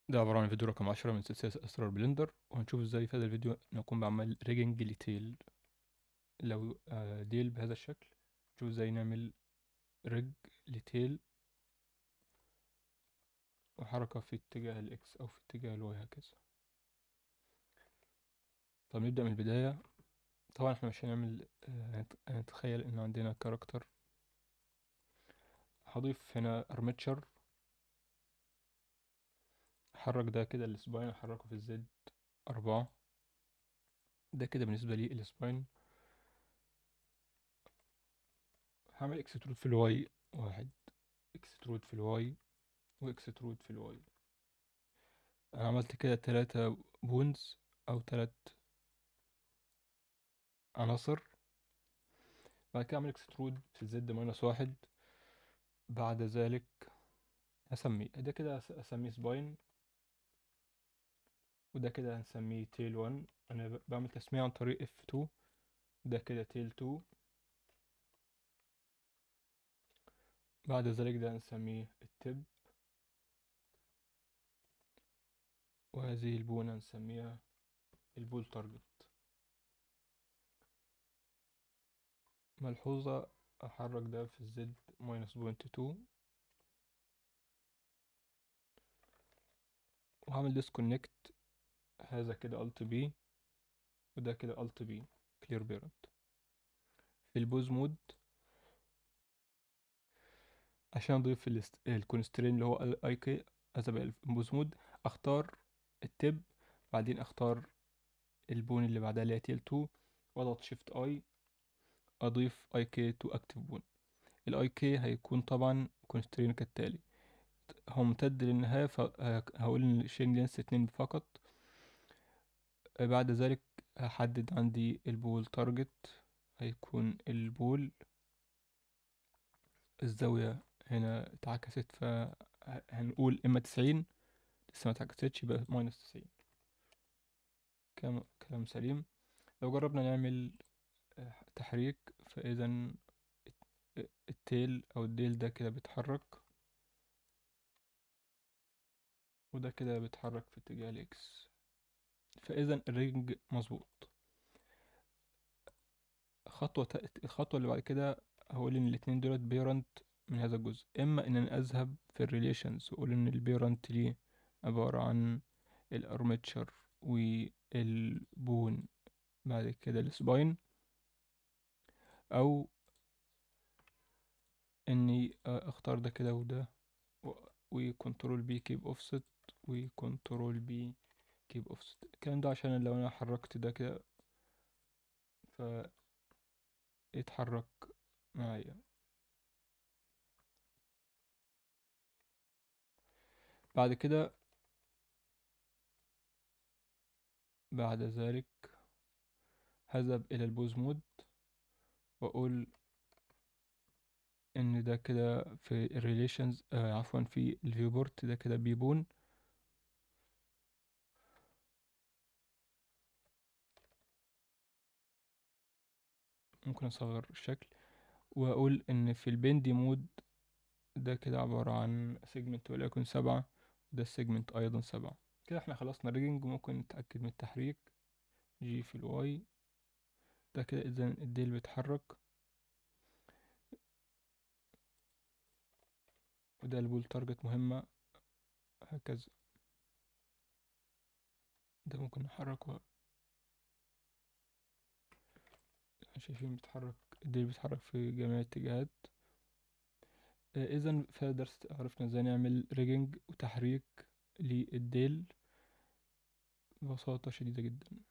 ده عبارة عن فيديو رقم عشرة من سلسلة أسرار بلندر وهنشوف ازاي في هذا الفيديو نقوم بعمل ريجنج لتيل لو آه، ديل بهذا الشكل نشوف ازاي نعمل ريج لتيل وحركة في اتجاه الإكس أو في اتجاه الواي هكذا طب نبدأ من البداية طبعا احنا مش هنعمل آه، هنت- هنتخيل ان عندنا كاركتر هضيف هنا ارمتشر حرك ده كده السباين احركه في الزد أربعة ده كده بالنسبة لي السباين هعمل اكسترود في الواي واحد اكسترود في الواي واكسترود في الواي انا عملت كده تلاتة بونز او تلات عناصر بعد كده اعمل اكسترود في الزد ماينس واحد بعد ذلك هسميه ده كده هس- هسميه سباين وده كده هنسميه تيل 1 انا ب- بعمل تسمية عن طريق اف 2 ده كده تيل 2 بعد ذلك ده هنسميه التب وهذه البونة هنسميها البول تارجت ملحوظة أحرك ده في الزد ماينس بوينت تو وهعمل ديسكونكت هذا كده الت بي وده كده الت بي كلير بيرنت في البوز مود عشان اضيف الاست- الكونسترين اللي هو الاي كي هذا بقى البوز مود اختار التب بعدين اختار البون اللي بعدها اللي هي تيل 2 واضغط شيفت اي اضيف اي كي تو اكتف بون الاي كي هيكون طبعا كونسترين كالتالي هو ممتد للنهاية فهقول ان الشين لينس اتنين فقط بعد ذلك هحدد عندي البول تارجت هيكون البول الزاوية هنا اتعكست فهنقول اما تسعين لسه ما اتعكستش يبقى ماينس تسعين كلام كلام سليم لو جربنا نعمل آه، تحريك فإذا الت- التيل أو الديل ده كده بيتحرك وده كده بيتحرك في اتجاه الإكس فإذا الرينج مظبوط خطوة تا- الخطوة اللي بعد كده هقول إن الاتنين دولت بيرنت من هذا الجزء إما إن أنا أذهب في الريليشنز وأقول إن البيرنت ليه عبارة عن الأرمتشر والبون بعد كده السباين أو إني آه، أختار ده كده وده وكنترول بي كيب أوفست وكنترول بي كيب أوفست الكلام ده عشان لو أنا حركت ده كده فيتحرك معايا بعد كده بعد ذلك هذهب إلى البوز مود وأقول إن ده كده في الريليشنز آه عفوا في الفيو بورت ده كده بيبون ممكن أصغر الشكل وأقول إن في البندي مود ده كده عبارة عن سيجمنت وليكن سبعة وده السيجمنت أيضا سبعة كده احنا خلصنا الريجنج وممكن نتأكد من التحريك جي في الواي ده كده إذا الديل بيتحرك وده البول تارجت مهمة هكذا ده ممكن نحركه شايفين بيتحرك الديل بيتحرك في جميع الاتجاهات إذا في هذا الدرس عرفنا ازاي نعمل ريجنج وتحريك للديل ببساطة شديدة جدا